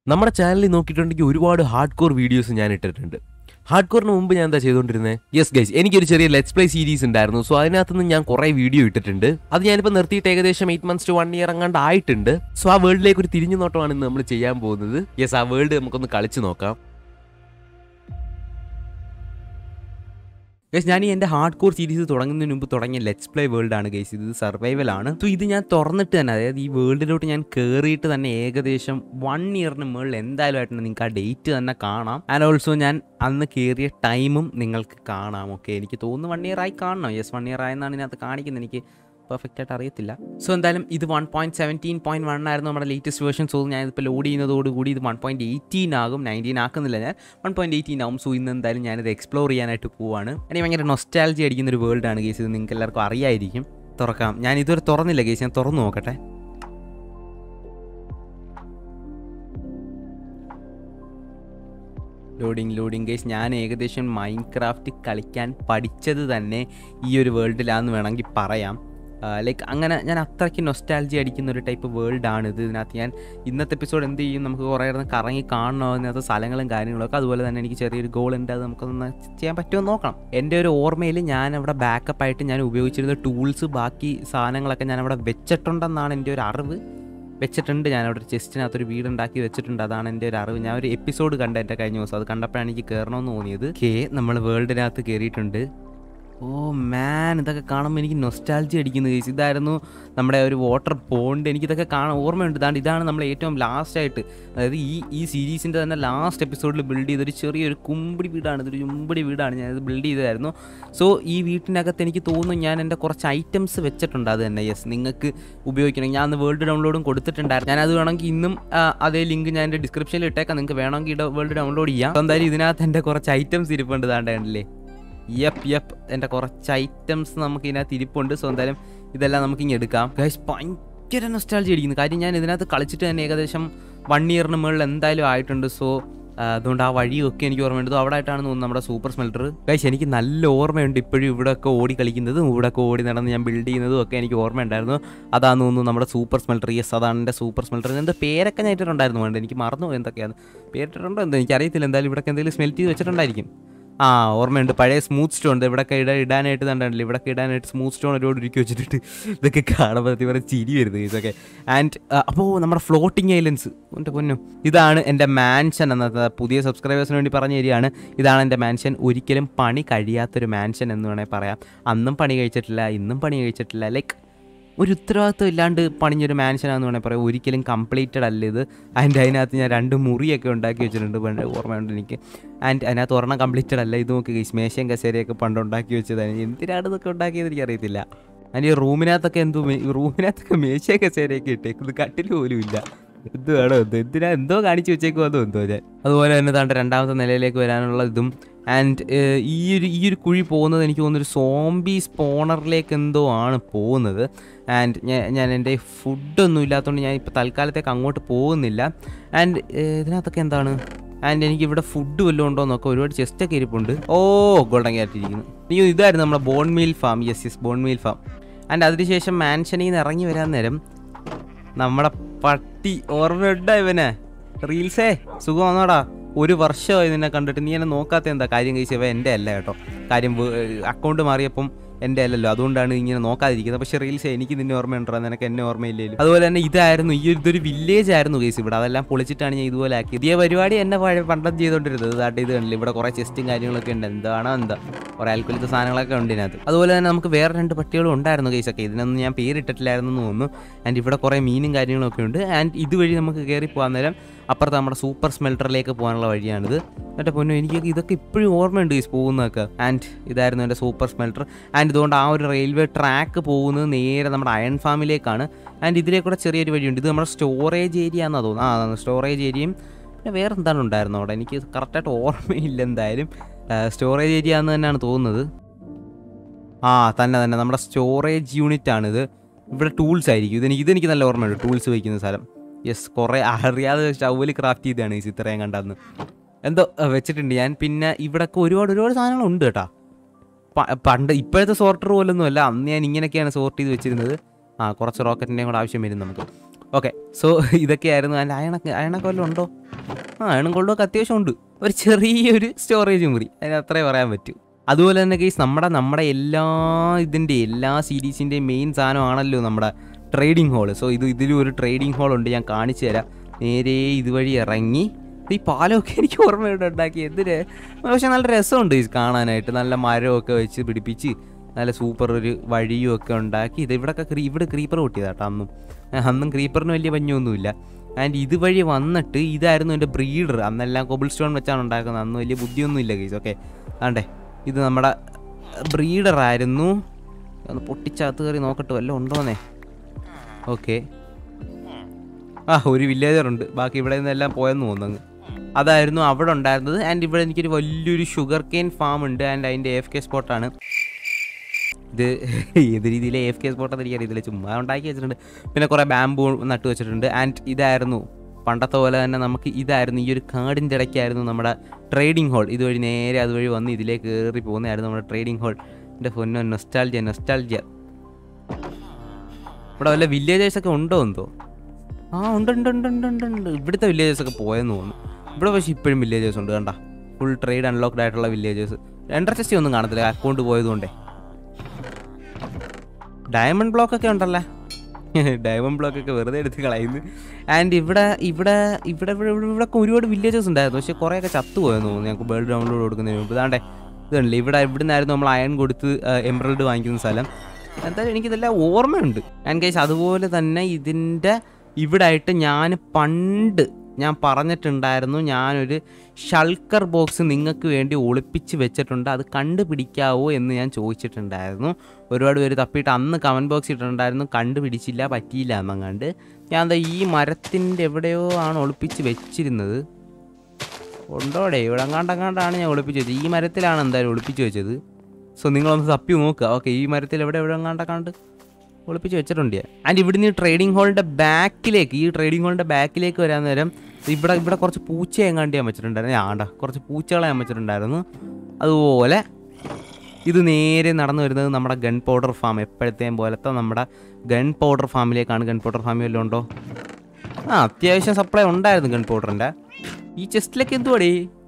നമ്മുടെ ചാനലിൽ നോക്കിയിട്ടുണ്ടെങ്കിൽ ഒരുപാട് ഹാർഡ് കോർ വീഡിയോസ് ഞാൻ ഇട്ടിട്ടുണ്ട് ഹാർഡ് കോറിന് മുമ്പ് ഞാൻ എന്താ ചെയ്തുകൊണ്ടിരുന്നത് യെസ് ഗൈസ് എനിക്കൊരു ചെറിയ ലെറ്റ്സ് പ്ലേ സീരീസ് ഉണ്ടായിരുന്നു സോ അതിനകത്ത് നിന്ന് ഞാൻ കുറേ വീഡിയോ ഇട്ടിട്ടുണ്ട് അത് ഞാനിപ്പോൾ നിർത്തിയിട്ട് ഏകദേശം eight months to one year അങ്ങാണ്ട് ആയിട്ടുണ്ട് സോ ആ വേൾഡിലേക്ക് ഒരു തിരിഞ്ഞു നോട്ടമാണ് ഇന്ന് നമ്മൾ ചെയ്യാൻ പോകുന്നത് യെസ് ആ വേൾഡ് നമുക്കൊന്ന് കളിച്ച് നോക്കാം ഗൈസ് ഞാൻ ഈ എൻ്റെ ഹാർഡ് കോർ സീരീസ് തുടങ്ങുന്നതിന് മുമ്പ് തുടങ്ങിയ ലെറ്റ്സ് പ്ലേ വേൾഡ് ആണ് ഗൈസ് ഇത് സർവൈവൽ ആണ് സോ ഇത് ഞാൻ തുറന്നിട്ട് തന്നെ അതായത് ഈ വേൾഡിലോട്ട് ഞാൻ കയറിയിട്ട് തന്നെ ഏകദേശം വൺ ഇയറിന് മുകളിൽ എന്തായാലും ആയിട്ടുണ്ട് നിങ്ങൾക്ക് ആ ഡേറ്റ് തന്നെ കാണാം ആൻഡ് ഓൾസോ ഞാൻ അന്ന് കയറിയ ടൈമും നിങ്ങൾക്ക് കാണാം ഓക്കെ എനിക്ക് തോന്നുന്നു വൺ ഇയർ ആയി കാണണം യെസ് വൺ ഇയർ ആയെന്നാണ് ഇതിനകത്ത് കാണിക്കുന്നത് എനിക്ക് പെർഫെക്റ്റ് ആയിട്ട് അറിയത്തില്ല സോ എന്തായാലും ഇത് one point seventeen point one ആയിരുന്നു നമ്മുടെ ലേറ്റസ്റ്റ് വേർഷൻ സോ ഞാൻ ഇപ്പോൾ ലോഡ് ചെയ്യുന്നതോടുകൂടി ഇത് വൺ പോയിന്റ് എയ്റ്റീൻ ആകും നയൻറ്റീൻ ആക്കുന്നില്ല ഞാൻ വൺ പോയിന്റ് എയ്റ്റീൻ ആവും സോ ഇന്ന് എന്തായാലും ഞാനിത് എക്സ്പ്ലോർ ചെയ്യാനായിട്ട് പോവാണ് എനിക്ക് ഭയങ്കര നൊസ്റ്റാലജി അടിക്കുന്ന ഒരു വേൾഡാണ് കേസ് ഇത് നിങ്ങൾക്ക് എല്ലാവർക്കും അറിയായിരിക്കും തുറക്കാം ഞാൻ ഇതുവരെ തുറന്നില്ല കേസ് ഞാൻ തുറന്നു നോക്കട്ടെ ലോഡിങ് ലോഡിങ് കേസ് ഞാൻ ഏകദേശം മൈൻഡ് ക്രാഫ്റ്റ് കളിക്കാൻ പഠിച്ചത് തന്നെ ഈ ഒരു വേൾഡിലാന്ന് വേണമെങ്കിൽ പറയാം ലൈക്ക് അങ്ങനെ ഞാൻ അത്രയ്ക്ക് നൊസ്റ്റാലജി അടിക്കുന്ന ഒരു ടൈപ്പ് വേൾഡാണ് ഇത് ഇതിനകത്ത് ഞാൻ ഇന്നത്തെ എപ്പിസോഡ് എന്ത് ചെയ്യും നമുക്ക് കുറേ ഇടന്ന് കറങ്ങി കാണണോ അതിനകത്ത് സ്ഥലങ്ങളും കാര്യങ്ങളൊക്കെ അതുപോലെ തന്നെ എനിക്ക് ചെറിയൊരു ഗോൾ ഉണ്ട് അത് നമുക്കൊന്ന് ചെയ്യാൻ പറ്റുമോ എന്ന് നോക്കണം എൻ്റെ ഒരു ഓർമ്മയിൽ ഞാൻ അവിടെ ബാക്കപ്പ് ആയിട്ട് ഞാൻ ഉപയോഗിച്ചിരുന്ന ടൂൾസ് ബാക്കി സാധനങ്ങളൊക്കെ ഞാൻ അവിടെ വെച്ചിട്ടുണ്ടെന്നാണ് എൻ്റെ ഒരു അറിവ് വെച്ചിട്ടുണ്ട് ഞാൻ അവിടെ ഒരു ചെസ്റ്റിനകത്തൊരു വീടുണ്ടാക്കി വെച്ചിട്ടുണ്ട് അതാണ് എൻ്റെ ഒരു അറിവ് ഞാൻ ഒരു എപ്പിസോഡ് കണ്ട എൻ്റെ കഴിഞ്ഞ ദിവസം അത് കണ്ടപ്പോഴാണ് എനിക്ക് കയറണമെന്ന് തോന്നിയത് കേ നമ്മൾ വേൾഡിനകത്ത് കയറിയിട്ടുണ്ട് ഓ മാൻ ഇതൊക്കെ കാണുമ്പോൾ എനിക്ക് നൊസ്റ്റാലജി അടിക്കുന്നത് കേസ് ഇതായിരുന്നു നമ്മുടെ ഒരു വാട്ടർ പോണ്ട് എനിക്കിതൊക്കെ കാണാൻ ഓർമ്മയുണ്ട് ഇതാണ്ട് ഇതാണ് നമ്മൾ ഏറ്റവും ലാസ്റ്റ് ആയിട്ട് അതായത് ഈ ഈ സീരീസിൻ്റെ തന്നെ ലാസ്റ്റ് എപ്പിസോഡിൽ ബിൽഡ് ചെയ്തൊരു ചെറിയൊരു കുമ്പിടി വീടാണ് ഇതൊരു ചുമ്പടി വീടാണ് ഞാനിത് ബിൽഡ് ചെയ്തതായിരുന്നു സോ ഈ വീട്ടിനകത്ത് എനിക്ക് തോന്നുന്നു ഞാൻ എൻ്റെ കുറച്ച് ഐറ്റംസ് വെച്ചിട്ടുണ്ട് അത് തന്നെ യെസ് നിങ്ങൾക്ക് ഉപയോഗിക്കണം ഞാൻ അന്ന് വേൾഡ് ഡൗൺലോഡും കൊടുത്തിട്ടുണ്ടായിരുന്നു ഞാൻ അത് വേണമെങ്കിൽ ഇന്നും ആ, അതേ ലിങ്ക് ഞാൻ എൻ്റെ ഡിസ്ക്രിപ്ഷനിൽ ഇട്ടേക്കാം നിങ്ങൾക്ക് വേണമെങ്കിൽ വേൾഡ് ഡൗൺലോഡ് ചെയ്യാം അപ്പോൾ എന്തായാലും ഇതിനകത്ത് എൻ്റെ കുറച്ച് ഐറ്റംസ് ഇരിപ്പുണ്ട് താണ്ടല്ലേ യപ്പ് യപ്പ് എൻ്റെ കുറച്ച് ഐറ്റംസ് നമുക്ക് ഇതിനകത്ത് ഇരിപ്പുണ്ട് സോ എന്തായാലും ഇതെല്ലാം നമുക്ക് ഇങ്ങനെ എടുക്കാം ഗൈസ് ഭയങ്കര നൊസ്റ്റാൾജി അടിക്കുന്നു കാര്യം ഞാൻ ഇതിനകത്ത് കളിച്ചിട്ട് തന്നെ ഏകദേശം വൺ ഇയറിന് മുകളിൽ എന്തായാലും ആയിട്ടുണ്ട് സോ അതുകൊണ്ട് ആ വഴിയൊക്കെ എനിക്ക് ഓർമ്മയുണ്ട് അവിടെ ആയിട്ടാണ് തോന്നുന്നു നമ്മുടെ സൂപ്പർ സ്മെൽറ്റർ ഗൈസ് എനിക്ക് നല്ല ഓർമ്മയുണ്ട് ഇപ്പോഴും ഇവിടെയൊക്കെ ഓടി കളിക്കുന്നതും ഇവിടെയൊക്കെ ഓടി നടന്ന് ഞാൻ ബിൽഡ് ചെയ്യുന്നതും ഒക്കെ എനിക്ക് ഓർമ്മയുണ്ടായിരുന്നു അതാന്ന് തോന്നുന്നു നമ്മുടെ സൂപ്പർ സ്മെൽറ്റർ യെസ് അതാണ് എൻ്റെ സൂപ്പർ സ്മെൽറ്റർ എൻ്റെ പേരൊക്കെ ഞാൻ ഇട്ടിട്ടുണ്ടായിരുന്നു വേണ്ട എനിക്ക് മറന്നു പോയി എന്തൊക്കെയാണ് പേരിട്ടിട്ടുണ്ടോ എന്തോ എനിക്കറിയത്തില്ല എന്തായാലും ഇവിടെയൊക്കെ എന്തെങ്കിലും സ്മെൽറ്റ് ചെയ്ത് വെച്ചിട്ടുണ്ടായിരിക്കും ആ ഓർമ്മയുണ്ട് പഴയ സ്മൂത്ത് സ്റ്റോൺ ഇവിടെയൊക്കെ ഇട ഇടാനായിട്ട് കണ്ടില്ല ഇവിടെയൊക്കെ ഇടാനായിട്ട് സ്മൂത്ത് സ്റ്റോൺ ഒരുപാട് ഒരുക്കി വെച്ചിട്ട് ഇതൊക്കെ കാണുമ്പോൾ ഇവരെ ചിരി വരുന്നത് ഇതൊക്കെ ആൻഡ് അപ്പോൾ നമ്മുടെ ഫ്ലോട്ടിംഗ് ഐലൻസ് എൻ്റെ പൊന്നു ഇതാണ് എൻ്റെ മാൻഷൻ എന്നത് പുതിയ സബ്സ്ക്രൈബേഴ്സിന് വേണ്ടി പറഞ്ഞു തരികയാണ് ഇതാണ് എൻ്റെ മാൻഷൻ ഒരിക്കലും പണി കഴിയാത്തൊരു മാൻഷൻ എന്ന് വേണമെങ്കിൽ പറയാം അന്നും പണി കഴിച്ചിട്ടില്ല ഇന്നും പണി കഴിച്ചിട്ടില്ല ലൈക്ക് ഒരു ഉത്തരവാദിത്വം ഇല്ലാണ്ട് പണിഞ്ഞൊരു മാൻഷനാന്ന് വേണമെങ്കിൽ പറയാം ഒരിക്കലും കംപ്ലീറ്റഡ് അല്ല ഇത് ആൻഡ് അതിനകത്ത് ഞാൻ രണ്ട് മുറിയൊക്കെ ഉണ്ടാക്കി വെച്ചിട്ടുണ്ട് പണ്ട് ഓർമ്മയുണ്ട് എനിക്ക് ആൻഡ് അതിനകത്ത് ഒരെണ്ണം കംപ്ലീറ്റഡ് അല്ല ഇത് നോക്കി ഗൈസ് മേശയും കസേരയൊക്കെ പണ്ട് ഉണ്ടാക്കി വെച്ചതാണ് എന്തിനാണ് ഇതൊക്കെ ഉണ്ടാക്കിയത് എനിക്കറിയത്തില്ല അതിന് ഈ റൂമിനകത്തൊക്കെ എന്തോ മേ- റൂമിനകത്തൊക്കെ മേശയും കസേരയൊക്കെ ഇട്ടേക്കുന്നത് കട്ടിൽ പോലും ഇല്ല എന്ത് വേണോ എന്തോ എന്തിനാ എന്തോ കാണിച്ചു വെച്ചേക്കുമെന്നോ എന്തോ ഞാൻ അതുപോലെ തന്നെ താണ്ട് രണ്ടാമത്തെ നിലയിലേക്ക് വരാനുള്ള ഇതും ആൻഡ് ഈ ഒരു ഈ ഒരു കുഴി പോകുന്നത് എനിക്ക് തോന്നുന്നൊരു സോംബി സ്പോണറിലേക്ക് എന്തോ ആണ് പോകുന്നത് ആൻഡ് ഞാൻ ഞാൻ എൻ്റെ ഫുഡൊന്നും ഇല്ലാത്തതുകൊണ്ട് ഞാൻ ഇപ്പോൾ തൽക്കാലത്തേക്ക് അങ്ങോട്ട് പോകുന്നില്ല ആൻഡ് ഇതിനകത്തൊക്കെ എന്താണ് ആൻഡ് എനിക്ക് ഇവിടെ ഫുഡ് വല്ലതും ഉണ്ടോ എന്നൊക്കെ ഒരുപാട് ചെസ്റ്റൊക്കെ ഇരിപ്പുണ്ട് ഓ ഗോൾഡൻ കയറ്റിയിരിക്കുന്നു അയ്യോ ഇതായിരുന്നു നമ്മുടെ bone meal farm yes yes bone meal farm and അതിനുശേഷം മാൻഷനിൽ നിന്ന് ഇറങ്ങി വരാൻ നേരം നമ്മുടെ പട്ടി ഓർമ്മയുണ്ടോ ഇവനെ റീൽസേ സുഖം വന്നോടാ ഒരു വർഷമായി നിന്നെ കണ്ടിട്ട് നീ എന്നെ നോക്കാത്ത എന്താ കാര്യം കഴിച്ചവ എൻ്റെ അല്ല കേട്ടോ കാര്യം അക്കൗണ്ട് മാറിയപ്പം എൻ്റെ അല്ലല്ലോ അതുകൊണ്ടാണ് ഇങ്ങനെ നോക്കാതിരിക്കുന്നത് പക്ഷേ റീൽസ് എനിക്ക് നിന്നെ ഓർമ്മയുണ്ടോ നിനക്ക് എന്നെ ഓർമ്മയില്ലല്ലോ അതുപോലെ തന്നെ ഇതായിരുന്നു ഈ ഒരു- ഇതൊരു വില്ലേജ് ആയിരുന്നു കേസ് ഇവിടെ അതെല്ലാം പൊളിച്ചിട്ടാണ് ഞാൻ ഇതുപോലെ ആക്കിയത് പുതിയ പരിപാടി എന്നെ പഴയ പണ്ടം ചെയ്തുകൊണ്ടിരുന്നത് ഇതായിട്ട് ഇത് കണ്ടില്ല ഇവിടെ കുറേ ചെസ്റ്റും കാര്യങ്ങളൊക്കെ ഉണ്ട് എന്താണോ എന്താ കുറേ ആൽക്കുലത്തെ സാധനങ്ങളൊക്കെ ഉണ്ട് ഇതിനകത്ത് അതുപോലെ തന്നെ നമുക്ക് വേറെ രണ്ട് പട്ടികളും ഉണ്ടായിരുന്നു കേസൊക്കെ ഇതിനൊന്നും ഞാൻ പേരിട്ടിട്ടില്ലായിരുന്നു എന്ന് തോന്നുന്നു ആൻഡ് ഇവിടെ കുറേ മീനും കാര്യങ്ങളൊക്കെ ഉണ്ട് ആൻഡ് ഇതുവഴി നമുക്ക് കയറി പോകാൻ നേരം അപ്പുറത്ത് നമ്മുടെ സൂപ്പർ സ്മെൽറ്ററിലേക്ക് പോകാനുള്ള വഴിയാണിത് എൻ്റെ പൊന്നു എനിക്ക് ഇതൊക്കെ ഇപ്പോഴും ഓർമ്മയുണ്ട് ഈ പോകുന്നതൊക്കെ ആൻഡ് ഇതായിരുന്നു എൻ്റെ സൂപ്പർ സ്മെൽറ്റർ ആൻഡ് ഇതുകൊണ്ട് ആ ഒരു റെയിൽവേ ട്രാക്ക് പോകുന്നത് നേരെ നമ്മുടെ അയൺ ഫാമിലേക്കാണ് ആൻഡ് ഇതിലേക്കൂടെ ചെറിയൊരു വഴിയുണ്ട് ഇത് നമ്മുടെ സ്റ്റോറേജ് ഏരിയ എന്നാണ് തോന്നുന്നത് ആ സ്റ്റോറേജ് ഏരിയയും പിന്നെ വേറെ എന്താണ് ഉണ്ടായിരുന്നു അവിടെ എനിക്ക് കറക്റ്റായിട്ട് ഓർമ്മയില്ല എന്തായാലും സ്റ്റോറേജ് ഏരിയ എന്ന് തന്നെയാണ് തോന്നുന്നത് ആ തന്നെ തന്നെ നമ്മുടെ സ്റ്റോറേജ് യൂണിറ്റ് ആണിത് ഇവിടെ ടൂൾസ് ആയിരിക്കും ഇതെനിക്ക് ഇതെനിക്ക് നല്ല ഓർമ്മയുണ്ട് ടൂൾസ് വയ്ക്കുന്ന സ്ഥലം യെസ് കുറേ അറിയാതെ സ്റ്റൗവിൽ ക്രാഫ്റ്റ് ചെയ്തതാണ് ഈ ഇത്രയും കണ്ടെന്ന് എന്തോ അഹ് വെച്ചിട്ടുണ്ട് ഞാൻ പിന്നെ ഇവിടെയൊക്കെ ഒരുപാട് ഒരുപാട് സാധനങ്ങളുണ്ട് കേട്ടോ പ- പണ്ട് ഇപ്പോഴത്തെ സോർട്ടർ പോലൊന്നും അല്ല അന്ന് ഞാൻ ഇങ്ങനെയൊക്കെയാണ് സോർട്ട് ചെയ്ത് വെച്ചിരുന്നത് ആ കുറച്ച് റോക്കറ്റിൻ്റെയും കൂടെ ആവശ്യം വരും നമുക്ക് ഓക്കെ സോ ഇതൊക്കെയായിരുന്നു അതിൻ്റെ അയണൊക്കെ അയണൊക്കെ വല്ലതും ഉണ്ടോ ആ അയണും ഗോൾഡൊക്കെ അത്യാവശ്യം ഉണ്ട് ഒരു ചെറിയൊരു സ്റ്റോറേജ് മുറി അതിന് അത്രേ പറയാൻ പറ്റൂ അതുപോലെ തന്നെ കേസ് നമ്മുടെ നമ്മുടെ എല്ലാ ഇതിൻ്റെ എല്ലാ സീരീസിൻ്റെയും മെയിൻ സാധനമാണല്ലോ നമ്മുടെ ട്രേഡിംഗ് ഹോൾ സോ ഇത് ഇതിലും ഒരു ട്രേഡിംഗ് ഹോൾ ഉണ്ട് ഞാൻ കാണിച്ചു തരാം നേരെ ഇതുവഴി ഇറങ്ങി ഈ പാലമൊക്കെ എനിക്ക് ഓർമ്മയുണ്ട് ഉണ്ടാക്കി എന്തിന് പക്ഷെ നല്ല രസമുണ്ട് ഇത് കാണാനായിട്ട് നല്ല മരമൊക്കെ വെച്ച് പിടിപ്പിച്ച് നല്ല സൂപ്പർ ഒരു വഴിയും ഒക്കെ ഉണ്ടാക്കി ഇത് ഇവിടെയൊക്കെ ക്രീ ഇവിടെ ക്രീപ്പർ പൊട്ടിയതാട്ടോ അന്നും അന്നും ക്രീപ്പറിന് വലിയ പഞ്ഞൊന്നുമില്ല ആൻഡ് ഇതുവഴി വന്നിട്ട് ഇതായിരുന്നു എൻ്റെ ബ്രീഡർ അന്നെല്ലാം കോബിൾ സ്റ്റോൺ വെച്ചാണ് ഉണ്ടാക്കുന്നത് അന്ന് വലിയ ബുദ്ധിയൊന്നും ഇല്ല കേസ് ഓക്കെ ആണ്ടേ ഇത് നമ്മുടെ ബ്രീഡർ ആയിരുന്നു ഒന്ന് പൊട്ടിച്ചകത്ത് കയറി നോക്കട്ടെ വല്ലതും ഉണ്ടോന്നേ ഓക്കെ ആ ഒരു വില്ലേജർ ഉണ്ട് ബാക്കി ഇവിടെ നിന്നെല്ലാം പോയെന്ന് തോന്നുന്നു അതായിരുന്നു അവിടെ ഉണ്ടായിരുന്നത് ആൻഡ് ഇവിടെ എനിക്കൊരു വലിയൊരു ഷുഗർ കെയിൻ ഫാം ഉണ്ട് ആൻഡ് അതിൻ്റെ എഫ് കെ സ്പോട്ടാണ് ഇത് ഏത് രീതിയിലെ എഫ് കെ സ്പോട്ടെന്ന് എനിക്കറിയത്തില്ല ചുമ്മാ ഉണ്ടാക്കി വെച്ചിട്ടുണ്ട് പിന്നെ കുറേ ബാമ്പൂ നട്ടു വെച്ചിട്ടുണ്ട് ആൻഡ് ഇതായിരുന്നു പണ്ടത്തെ പോലെ തന്നെ നമുക്ക് ഇതായിരുന്നു ഈ ഒരു കാടിൻ്റെ ഇടയ്ക്കായിരുന്നു നമ്മുടെ ട്രേഡിംഗ് ഹോൾ ഇതുവഴി നേരെ അതുവഴി വന്ന് ഇതിലേക്ക് കയറി പോകുന്നതായിരുന്നു നമ്മുടെ ട്രേഡിംഗ് ഹോൾ എൻ്റെ പൊന്നോ നൊസ്റ്റാൾജിയ നൊസ്റ്റാൾജിയ ഇവിടെ വല്ല വില്ലേജേഴ്സൊക്കെ ഉണ്ടോ എന്തോ ആ ഉണ്ട് ഉണ്ട് ഉണ്ട് ഉണ്ട് ഉണ്ട് ഉണ്ട് ഇവിടുത്തെ വില്ലേജേഴ്സൊക്കെ പോയെന്ന് തോന്നുന്നു ഇവിടെ പക്ഷേ ഇപ്പോഴും വില്ലേജേഴ്സ് ഉണ്ട് കണ്ട ഫുൾ ട്രേഡ് അൺലോക്ക്ഡ് ആയിട്ടുള്ള വില്ലേജേഴ്സ് രണ്ടര ചെസ്റ്റി ഒന്നും കാണത്തില്ല അക്കൗണ്ട് പോയതുകൊണ്ടേ ഡയമണ്ട് ബ്ലോക്ക് ഒക്കെ ഉണ്ടല്ലേ ഡയമണ്ട് ബ്ലോക്ക് ഒക്കെ വെറുതെ എടുത്ത് കളയുന്നു ആൻഡ് ഇവിടെ ഇവിടെ ഇവിടെ ഇവിടെ ഇവിടെ ഇവിടെ ഒക്കെ ഒരുപാട് വില്ലേജസ് ഉണ്ടായിരുന്നു പക്ഷേ കുറേയൊക്കെ ചത്തുപോയെന്ന് തോന്നുന്നു ഞങ്ങൾക്ക് ബേർഡ് ഡൗൺലോഡ് കൊടുക്കുന്നതിന് മുമ്പ് ഇതാണ്ടേ ഇതുണ്ടല്ലേ ഇവിടെ ഇവിടെ നിന്നായിരുന്നു നമ്മൾ അയൺ കൊടുത്ത് എംബ്രൽഡ് വാങ്ങിക്കുന്ന സ്ഥലം എന്തായാലും എനിക്കിതെല്ലാം ഓർമ്മയുണ്ട് ആൻഡ് കേസ് അതുപോലെ തന്നെ ഇതിൻ്റെ ഇവിടെ ആയിട്ട് ഞാൻ പണ്ട് ഞാൻ പറഞ്ഞിട്ടുണ്ടായിരുന്നു ഞാനൊരു ഷൾക്കർ ബോക്സ് നിങ്ങൾക്ക് വേണ്ടി ഒളിപ്പിച്ച് വെച്ചിട്ടുണ്ട് അത് കണ്ടുപിടിക്കാവോ എന്ന് ഞാൻ ചോദിച്ചിട്ടുണ്ടായിരുന്നു ഒരുപാട് പേര് തപ്പിയിട്ട് അന്ന് കമൻറ്റ് ബോക്സ് ഇട്ടിട്ടുണ്ടായിരുന്നു കണ്ടുപിടിച്ചില്ല പറ്റിയില്ല എന്നങ്ങാണ്ട് ഞാൻ എന്താ ഈ മരത്തിൻ്റെ എവിടെയോ ആണ് ഒളിപ്പിച്ച് വെച്ചിരുന്നത് ഉണ്ടോടെ ഇവിടെ അങ്ങാണ്ടങ്ങാണ്ടാണ് ഞാൻ ഒളിപ്പിച്ച് വെച്ചത് ഈ മരത്തിലാണ് എന്തായാലും ഒളിപ്പിച്ച് വെച്ചത് സോ നിങ്ങളൊന്ന് തപ്പി നോക്കുക ഓക്കെ ഈ മരത്തിൽ എവിടെ എവിടെ അങ്ങാണ്ടക്കാണ്ട് ഒളിപ്പിച്ച് വെച്ചിട്ടുണ്ട് ഞാൻ ആൻഡ് ഇവിടുന്ന് ഈ ട്രേഡിംഗ് ഹോളിൻ്റെ ബാക്കിലേക്ക് ഈ ട്രേഡിംഗ് ഹോളിൻ്റെ ബാക്കിലേക്ക് വരാൻ നേരം ഇവിടെ ഇവിടെ കുറച്ച് പൂച്ച എങ്ങാണ്ട് ഞാൻ വെച്ചിട്ടുണ്ടായിരുന്നു ആണ്ട കുറച്ച് പൂച്ചകളെ ഞാൻ വെച്ചിട്ടുണ്ടായിരുന്നു അതുപോലെ ഇത് നേരെ നടന്നു വരുന്നത് നമ്മുടെ ഗൺ പൗഡർ ഫാം എപ്പോഴത്തെയും പോലത്തെ നമ്മുടെ ഗൺ പൗഡർ ഫാമിലേക്കാണ് ഗൺ പൗഡർ ഫാമിൽ വല്ലതും ഉണ്ടോ ആ അത്യാവശ്യം സപ്ലൈ ഉണ്ടായിരുന്നു ഗൺ പൗഡറിൻ്റെ ഈ ചെസ്റ്റിലൊക്കെ എന്തുവാടേ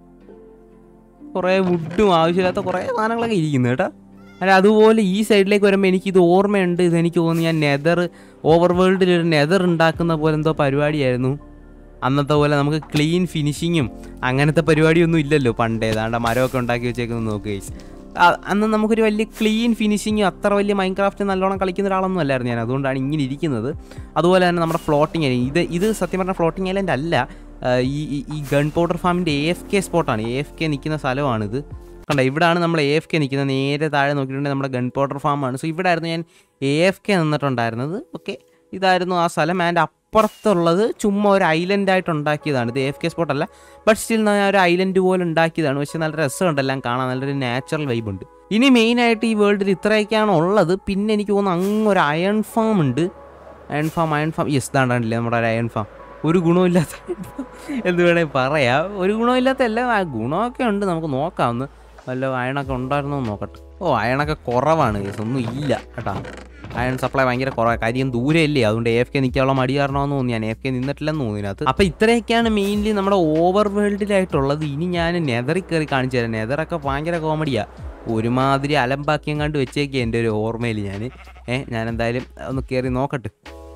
കുറേ വുഡും ആവശ്യമില്ലാത്ത കുറേ സാധനങ്ങളൊക്കെ ഇരിക്കുന്നു കേട്ടോ അല്ല അതുപോലെ ഈ സൈഡിലേക്ക് വരുമ്പോൾ എനിക്കിത് ഓർമ്മയുണ്ട് ഇത് എനിക്ക് തോന്നുന്നു ഞാൻ നെതർ ഓവർ വേൾഡിൽ ഒരു നെതർ ഉണ്ടാക്കുന്ന പോലെ എന്തോ പരിപാടിയായിരുന്നു അന്നത്തെ പോലെ നമുക്ക് ക്ലീൻ ഫിനിഷിങ്ങും അങ്ങനത്തെ പരിപാടിയൊന്നും ഇല്ലല്ലോ പണ്ട് ഏതാണ്ട് മരമൊക്കെ ഉണ്ടാക്കി വെച്ചേക്കുന്നത് നോക്കുക guys. ആ, അന്ന് നമുക്കൊരു വലിയ ക്ലീൻ ഫിനിഷിങ്ങും അത്ര വലിയ മൈൻക്രാഫ്റ്റ് നല്ലോണം കളിക്കുന്ന ഒരാളൊന്നും അല്ലായിരുന്നു ഞാൻ അതുകൊണ്ടാണ് ഇങ്ങനെ ഇരിക്കുന്നത് അതുപോലെ തന്നെ നമ്മുടെ ഫ്ലോട്ടിങ് ഇത് ഇത് സത്യം പറഞ്ഞാൽ ഫ്ലോട്ടിങ് ഐലൻഡ് അല്ല ആ, ഈ ഈ- ഈ ഗൺ പൗഡർ ഫാമിൻ്റെ എ എഫ് കെ സ്പോട്ടാണ് എ എഫ് കെ നിൽക്കുന്ന സ്ഥലമാണിത് കണ്ട ഇവിടാണ് നമ്മൾ എ എഫ് കെ നിൽക്കുന്നത് നേരെ താഴെ നോക്കിയിട്ടുണ്ടെങ്കിൽ നമ്മുടെ ഗൺ പൗഡർ ഫാമാണ് സോ ഇവിടെ ആയിരുന്നു ഞാൻ എ എഫ് കെ നിന്നിട്ടുണ്ടായിരുന്നത് ഓക്കെ ഇതായിരുന്നു ആ സ്ഥലം ആൻഡ് അപ്പുറത്തുള്ളത് ചുമ്മാ ഒരു ഐലൻഡ് ആയിട്ട് ഉണ്ടാക്കിയതാണ് ഇത് എ എഫ് കെ സ്പോട്ട് അല്ല ബട്ട് സ്റ്റിൽ ഞാൻ ഒരു ഐലൻഡ് പോലെ ഉണ്ടാക്കിയതാണ് പക്ഷേ നല്ല രസമുണ്ട് എല്ലാം കാണാൻ നല്ലൊരു നാച്ചുറൽ വൈബ് ഉണ്ട് ഇനി മെയിനായിട്ട് ഈ വേൾഡിൽ ഇത്രയൊക്കെയാണ് ഉള്ളത് പിന്നെ എനിക്ക് തോന്നുന്നു അങ്ങ് ഒരു അയൺ ഫാം ഉണ്ട് iron farm iron farm yes താണ്ടാണ്ടില്ലേ നമ്മുടെ ഒരു അയൺ ഫാം ഒരു ഗുണമില്ലാത്ത iron farm എന്ത് വേണേൽ പറയാം ഒരു ഗുണമില്ലാത്ത എല്ലാം ആ ഗുണമൊക്കെ ഉണ്ട് നമുക്ക് നോക്കാം ഒന്ന് വല്ല അയണൊക്കെ ഉണ്ടായിരുന്നോ എന്ന് നോക്കട്ടെ ഓ അയണൊക്കെ കുറവാണ് guys. ഒന്നും ഇല്ല കേട്ടാ അയൺ സപ്ലൈ ഭയങ്കര കുറവാണ് കാര്യം ദൂരെ അല്ലേ അതുകൊണ്ട് എഫ് കെ നിൽക്കാനുള്ള മടി കാരണമെന്ന് തോന്നി ഞാൻ എഫ് കെ നിന്നിട്ടില്ലെന്ന് തോന്നി ഇതിനകത്ത് അപ്പോൾ ഇത്രയൊക്കെയാണ് മെയിൻലി നമ്മുടെ ഓവർ വേൾഡിലായിട്ടുള്ളത് ഇനി ഞാൻ നെതറിൽ കയറി കാണിച്ചു തരാം നെതറൊക്കെ ഭയങ്കര കോമഡിയാ ഒരുമാതിരി അലമ്പാക്കിയം കണ്ട് വെച്ചേക്കുക എൻ്റെ ഒരു ഓർമ്മയിൽ ഞാൻ ഏഹ് ഞാൻ എന്തായാലും ഒന്ന് കയറി നോക്കട്ടെ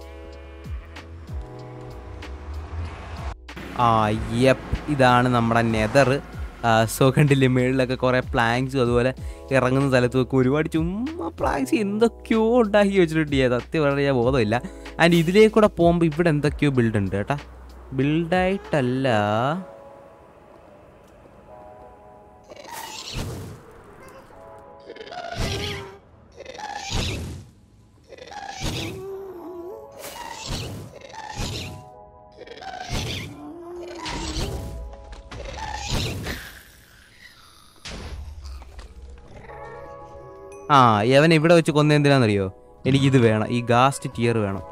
ആ യപ്പ് ഇതാണ് നമ്മുടെ നെതർ സോ കണ്ടില്ലേ മേളിലൊക്കെ കുറേ പ്ലാങ്ക്സും അതുപോലെ ഇറങ്ങുന്ന സ്ഥലത്തും ഒക്കെ ഒരുപാട് ചുമ്മാ പ്ലാങ്ക്സ് എന്തൊക്കെയോ ഉണ്ടാക്കി വെച്ചിട്ടുണ്ട് ഞാൻ സത്യം പറയാൻ ബോധമില്ല ആൻഡ് ഇതിലേക്ക് കൂടെ പോകുമ്പോൾ ഇവിടെ എന്തൊക്കെയോ ബിൽഡ് ഉണ്ട് കേട്ടാ ബിൽഡായിട്ടല്ല ആ യവൻ ഇവിടെ വെച്ച് കൊന്ന എന്തിനാണെന്നറിയോ എനിക്കിത് വേണം ഈ ഗാസ്റ്റ് ടിയർ വേണം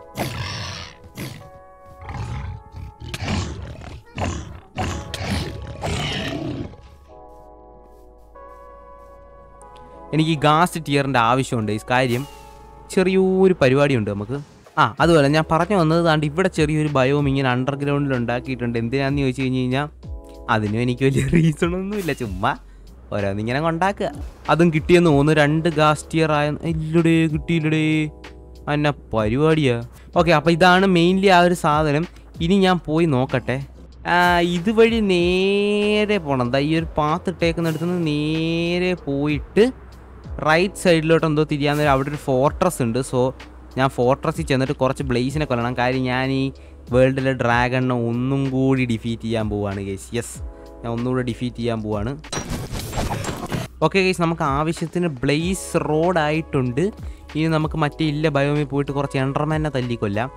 എനിക്ക് ഈ ഗാസ്റ്റ് ടിയറിൻ്റെ ആവശ്യമുണ്ട് ഈ കാര്യം ചെറിയൊരു പരിപാടിയുണ്ട് നമുക്ക് ആ അതുപോലെ ഞാൻ പറഞ്ഞു വന്നത് താണ്ട് ഇവിടെ ചെറിയൊരു ബയോം ഇങ്ങനെ അണ്ടർഗ്രൗണ്ടിൽ ഉണ്ടാക്കിയിട്ടുണ്ട് എന്തിനാന്ന് ചോദിച്ചു കഴിഞ്ഞ് കഴിഞ്ഞാൽ അതിനും എനിക്ക് വലിയ റീസണൊന്നുമില്ല ചുമ്മാ ഓരോന്നിങ്ങനെ കൊണ്ടാക്കുക അതും കിട്ടിയെന്ന് തോന്നുന്നു രണ്ട് ഗാസ്റ്റിയർ ആയ ഇല്ലടേ കിട്ടിയില്ലടേ അന്ന പരിപാടിയാ ഓക്കെ അപ്പോൾ ഇതാണ് മെയിൻലി ആ ഒരു സാധനം ഇനി ഞാൻ പോയി നോക്കട്ടെ ആ, ഇതുവഴി നേരെ പോകണം എന്താ ഈ ഒരു പാത്ത് ഇട്ടേക്കുന്നിടത്ത് നിന്ന് നേരെ പോയിട്ട് റൈറ്റ് സൈഡിലോട്ട് എന്തോ തിരിയാൻ നേരം അവിടെ ഒരു ഫോർട്രസ് ഉണ്ട് സോ ഞാൻ ഫോർട്രസിൽ ചെന്നിട്ട് കുറച്ച് ബ്ലേസിനെ കൊല്ലണം കാര്യം ഞാൻ ഈ വേൾഡിലെ ഡ്രാഗണിനെ ഒന്നും കൂടി ഡിഫീറ്റ് ചെയ്യാൻ പോവാണ് ഗേസ് യെസ് ഞാൻ ഒന്നുകൂടി ഡിഫീറ്റ് ചെയ്യാൻ പോവാണ് ഓക്കെ ഗൈസ് നമുക്ക് ആവശ്യത്തിന് ബ്ലേസ് റോഡ് ആയിട്ടുണ്ട് ഇനി നമുക്ക് മറ്റേ ഇല്ല ബയോമിൽ പോയിട്ട് കുറച്ച് എൻഡർമാനെ തല്ലിക്കൊല്ലാം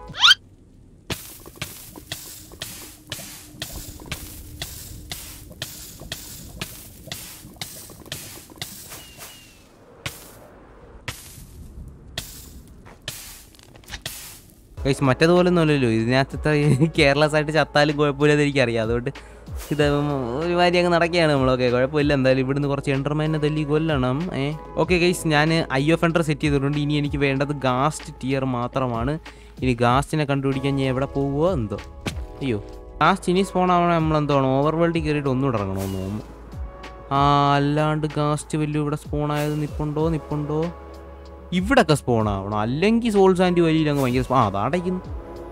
ഗൈസ് മറ്റേതുപോലെ ഒന്നുമല്ലല്ലോ ഇതിനകത്ത് കെയർലെസ് ആയിട്ട് ചത്താലും കുഴപ്പമില്ലെന്ന് എനിക്കറിയാം അതുകൊണ്ട് ഇത് ഒരു മാതിരി അങ്ങ് നടക്കുകയാണ് നമ്മളൊക്കെ കുഴപ്പമില്ല എന്തായാലും ഇവിടുന്ന് കുറച്ച് എൻ്റർമൈനെ തല്ലി കൊല്ലണം ഏ ഓക്കെ ഗൈസ് ഞാൻ ഐ ഓഫ് എൻ്റർ സെറ്റ് ചെയ്തിട്ടുണ്ട് ഇനി എനിക്ക് വേണ്ടത് ഗാസ്റ്റ് ടിയർ മാത്രമാണ് ഇനി ഗാസ്റ്റിനെ കണ്ടുപിടിക്കാൻ ഞാൻ എവിടെ പോവുമോ എന്തോ അയ്യോ ഗാസ്റ്റ് ഇനി സ്പോൺ ആവണേ നമ്മളെന്തോണം ഓവർ വേൾഡിൽ കയറിയിട്ട് ഒന്നുകൂടെ ഇറങ്ങണമെന്ന് തോന്നുന്നു ആ അല്ലാണ്ട് ഗാസ്റ്റ് വലിയ ഇവിടെ സ്പോൺ ആയത് നിപ്പുണ്ടോ നിപ്പുണ്ടോ ഇവിടൊക്കെ സ്പോൺ ആവണം അല്ലെങ്കിൽ സോൾസ് ആൻഡ് വരിയിൽ അങ്ങ് ഭയങ്കര സ്പോ- ആ അതാടയ്ക്കുന്നു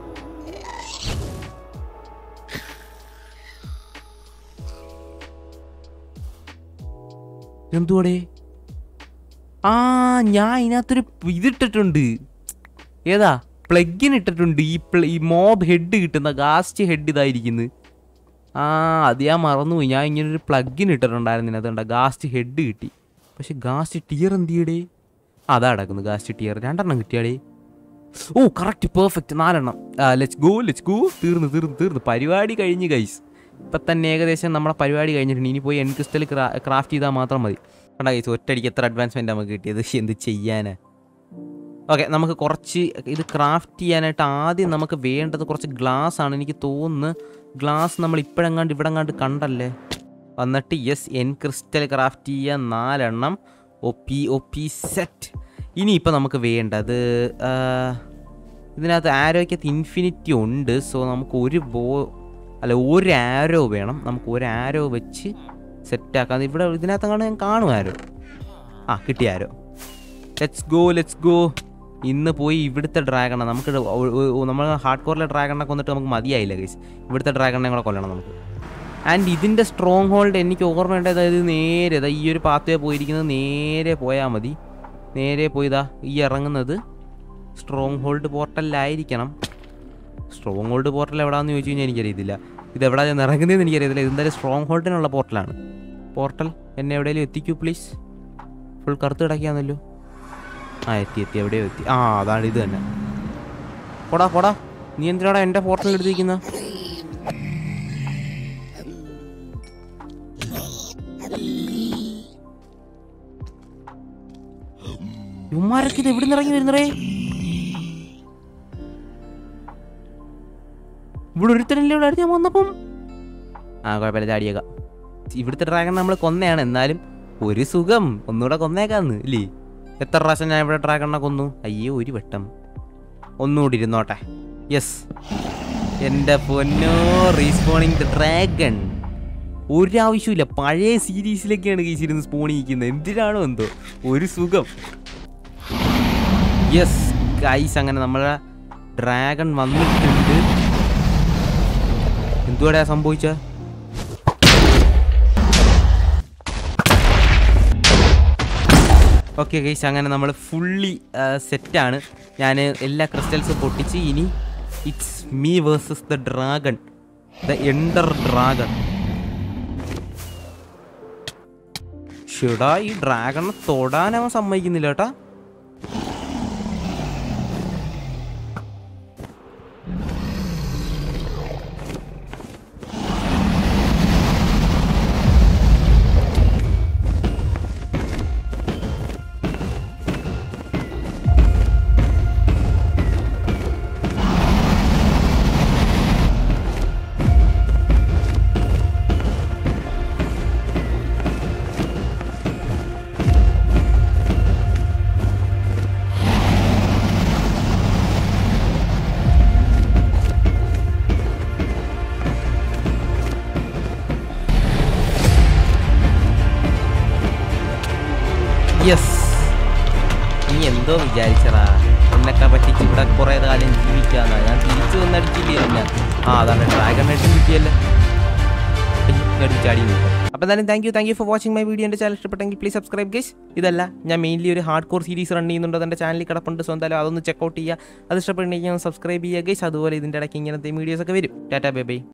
എന്തുവാടേ ആ ഞാൻ ഇതിനകത്തൊരു ഇതിട്ടിട്ടുണ്ട് ഏതാ പ്ലഗിൻ ഇട്ടിട്ടുണ്ട് ഈ പ്ല ഈ മോബ് ഹെഡ് കിട്ടുന്ന ഗാസ്റ്റ് ഹെഡ് ഇതായിരിക്കുന്നത് ആ അത് ഞാൻ മറന്നുപോയി ഞാൻ ഇങ്ങനെ ഒരു പ്ലഗിൻ ഇട്ടിട്ടുണ്ടായിരുന്നു ഇതിനകത്തുണ്ട് ഗാസ്റ്റ് ഹെഡ് കിട്ടി പക്ഷെ ഗാസ്റ്റ് ടിയർ എന്ത് ചെയ്യടേ അതാ കിടക്കുന്നു ഗാസ്റ്റ് ടിയർ രണ്ടെണ്ണം കിട്ടിയാടേ ഓ കറക്റ്റ് പെർഫെക്റ്റ് നാലെണ്ണം ലെറ്റ്സ് ഗോ ലെറ്റ്സ് ഗോ തീർന്നു തീർന്നു തീർന്നു പരിപാടി കഴിഞ്ഞ് ഗൈസ് ഇപ്പം തന്നെ ഏകദേശം നമ്മുടെ പരിപാടി കഴിഞ്ഞിട്ടുണ്ട് ഇനി പോയി എൻ ക്രിസ്റ്റൽ ക്രാഫ്റ്റ് ചെയ്താൽ മാത്രം മതി കണ്ട ഗൈസ് ഒറ്റയടിക്ക് എത്ര അഡ്വാൻസ്മെൻറ്റ് നമുക്ക് കിട്ടിയത് എന്ത് ചെയ്യാനാ ഓക്കെ നമുക്ക് കുറച്ച് ഇത് ക്രാഫ്റ്റ് ചെയ്യാനായിട്ട് ആദ്യം നമുക്ക് വേണ്ടത് കുറച്ച് ഗ്ലാസ് ആണ് എനിക്ക് തോന്നുന്നു ഗ്ലാസ് നമ്മൾ ഇപ്പോഴെങ്ങാണ്ട് ഇവിടെങ്ങാണ്ട് കണ്ടല്ലേ വന്നിട്ട് യെസ് എൻ ക്രിസ്റ്റൽ ക്രാഫ്റ്റ് ചെയ്യാൻ നാലെണ്ണം O P O P set ഇനിയിപ്പോൾ നമുക്ക് വേണ്ടത് ആ, ഇതിനകത്ത് ആരോയ്ക്കകത്ത് ഇൻഫിനിറ്റി ഉണ്ട് സോ നമുക്ക് ഒരു ബോ അല്ല ഒരു ആരോ വേണം നമുക്ക് ഒരു ആരോ വെച്ച് സെറ്റാക്കാം ഇവിടെ ഇതിനകത്ത് കാണാൻ ഞാൻ കാണും ആരോ ആ കിട്ടിയ ആരോ ലെറ്റ്സ് ഗോ ലെറ്റ്സ് ഗോ ഇന്ന് പോയി ഇവിടുത്തെ ഡ്രാഗണ നമുക്ക് നമ്മൾ ഹാർഡ് കോറിലെ ഡ്രാഗണെ കൊന്നിട്ട് നമുക്ക് മതിയായില്ല ഗൈസ് ഇവിടുത്തെ ഡ്രാഗണെ കൂടെ കൊല്ലണം നമുക്ക് ആൻഡ് ഇതിൻ്റെ സ്ട്രോങ് ഹോൾഡ് എനിക്ക് ഓർമ്മയുണ്ട് അതായത് നേരെ ഇതാ ഈ ഒരു പാത്തേ പോയിരിക്കുന്നത് നേരെ പോയാൽ മതി നേരെ പോയി ഇതാ ഈ ഇറങ്ങുന്നത് സ്ട്രോങ് ഹോൾഡ് പോർട്ടലിലായിരിക്കണം സ്ട്രോങ് ഹോൾഡ് പോർട്ടൽ എവിടെയാണെന്ന് ചോദിച്ചു കഴിഞ്ഞാൽ എനിക്കറിയത്തില്ല ഇത് എവിടെ ഞാൻ ഇറങ്ങുന്നതെന്ന് എനിക്കറിയത്തില്ല ഇത് എന്തായാലും സ്ട്രോങ് ഹോൾഡിനുള്ള പോർട്ടലാണ് പോർട്ടൽ എന്നെ എവിടെയെങ്കിലും എത്തിക്കൂ പ്ലീസ് ഫുൾ കറുത്ത് കിടക്കിയാന്നല്ലോ ആ എത്തി എത്തി എവിടെയോ എത്തി ആ അതാണ് ഇത് തന്നെ പോടാ പോടാ നീ എന്തിനാടാ എൻ്റെ പോർട്ടൽ എടുത്തിരിക്കുന്ന ഇവന്മാരൊക്കെ ഇത് എവിടെ നിന്ന് ഇറങ്ങി വരുന്നറേ ഇവിടെ ഒരുത്തനല്ലേ ഇവിടെ അടുത്ത് ഞാൻ വന്നപ്പം ആ കുഴപ്പമില്ല ചാടിയേക്കാം ഇവിടുത്തെ ഡ്രാഗൺ നമ്മൾ കൊന്നയാണ് എന്നാലും ഒരു സുഖം ഒന്നുകൂടെ കൊന്നേക്കാന്ന് ഇല്ലേ എത്ര പ്രാവശ്യം ഞാൻ ഇവിടെ ഡ്രാഗണിനെ കൊന്നു അയ്യോ ഒരു വട്ടം ഒന്നുകൂടി ഇരുന്നോട്ടെ യെസ് എൻ്റെ പൊന്നോ റീസ്പോണിങ് ദ ഡ്രാഗൺ ഒരാവശ്യമില്ല പഴയ സീരീസിലൊക്കെയാണ് കേസിരുന്ന് സ്പോണിക്കുന്നത് എന്തിനാണോ എന്തോ ഒരു സുഖം യെസ് ഗൈസ് അങ്ങനെ നമ്മളെ ഡ്രാഗൺ വന്നിട്ടുണ്ട് എന്തുവാടാ സംഭവിച്ച ഓക്കെ ഗൈസ് അങ്ങനെ നമ്മൾ ഫുള്ളി സെറ്റാണ് ഞാൻ എല്ലാ ക്രിസ്റ്റൽസും പൊട്ടിച്ച് ഇനി it's me versus the dragon the ender dragon ഷെടാ ഈ ഡ്രാഗണെ തൊടാൻ അവൻ സമ്മതിക്കുന്നില്ല കേട്ടാ യെസ് നീ എന്തോ വിചാരിച്ചടാ എന്നൊക്കെ പറ്റിച്ച് ഇവിടെ കുറേ കാലം ജീവിക്കാന്നാ ഞാൻ തിരിച്ചു വന്നടിച്ചില്ലേ ഞാൻ ആ അതാണ് ഡ്രാഗൺ അടിച്ച് കിട്ടിയല്ലേ എടുത്ത് ചാടി അപ്പോൾ എന്തായാലും thank you thank you for watching my video എൻ്റെ ചാനൽ ഇഷ്ടപ്പെട്ടെങ്കിൽ പ്ലീസ് സബ്സ്ക്രൈബ് ഗൈസ് ഇതല്ല ഞാൻ മെയിൻലി ഒരു ഹാർഡ് കോർ സീരീസ് റൺ ചെയ്യുന്നുണ്ട് എൻ്റെ ചാനലിൽ കിടപ്പുണ്ട് സോ എന്തായാലും അതൊന്ന് ചെക്കൗട്ട് ചെയ്യുക അത് ഇഷ്ടപ്പെട്ടുണ്ടെങ്കിൽ സബ്സ്ക്രൈബ് ചെയ്യുക ഗൈസ് അതുപോലെ ഇതിൻ്റെ ഇടയ്ക്ക് ഇങ്ങനത്തെ വീഡിയോസ് ഒക്കെ വരും ടാറ്റാ ബൈ ബൈ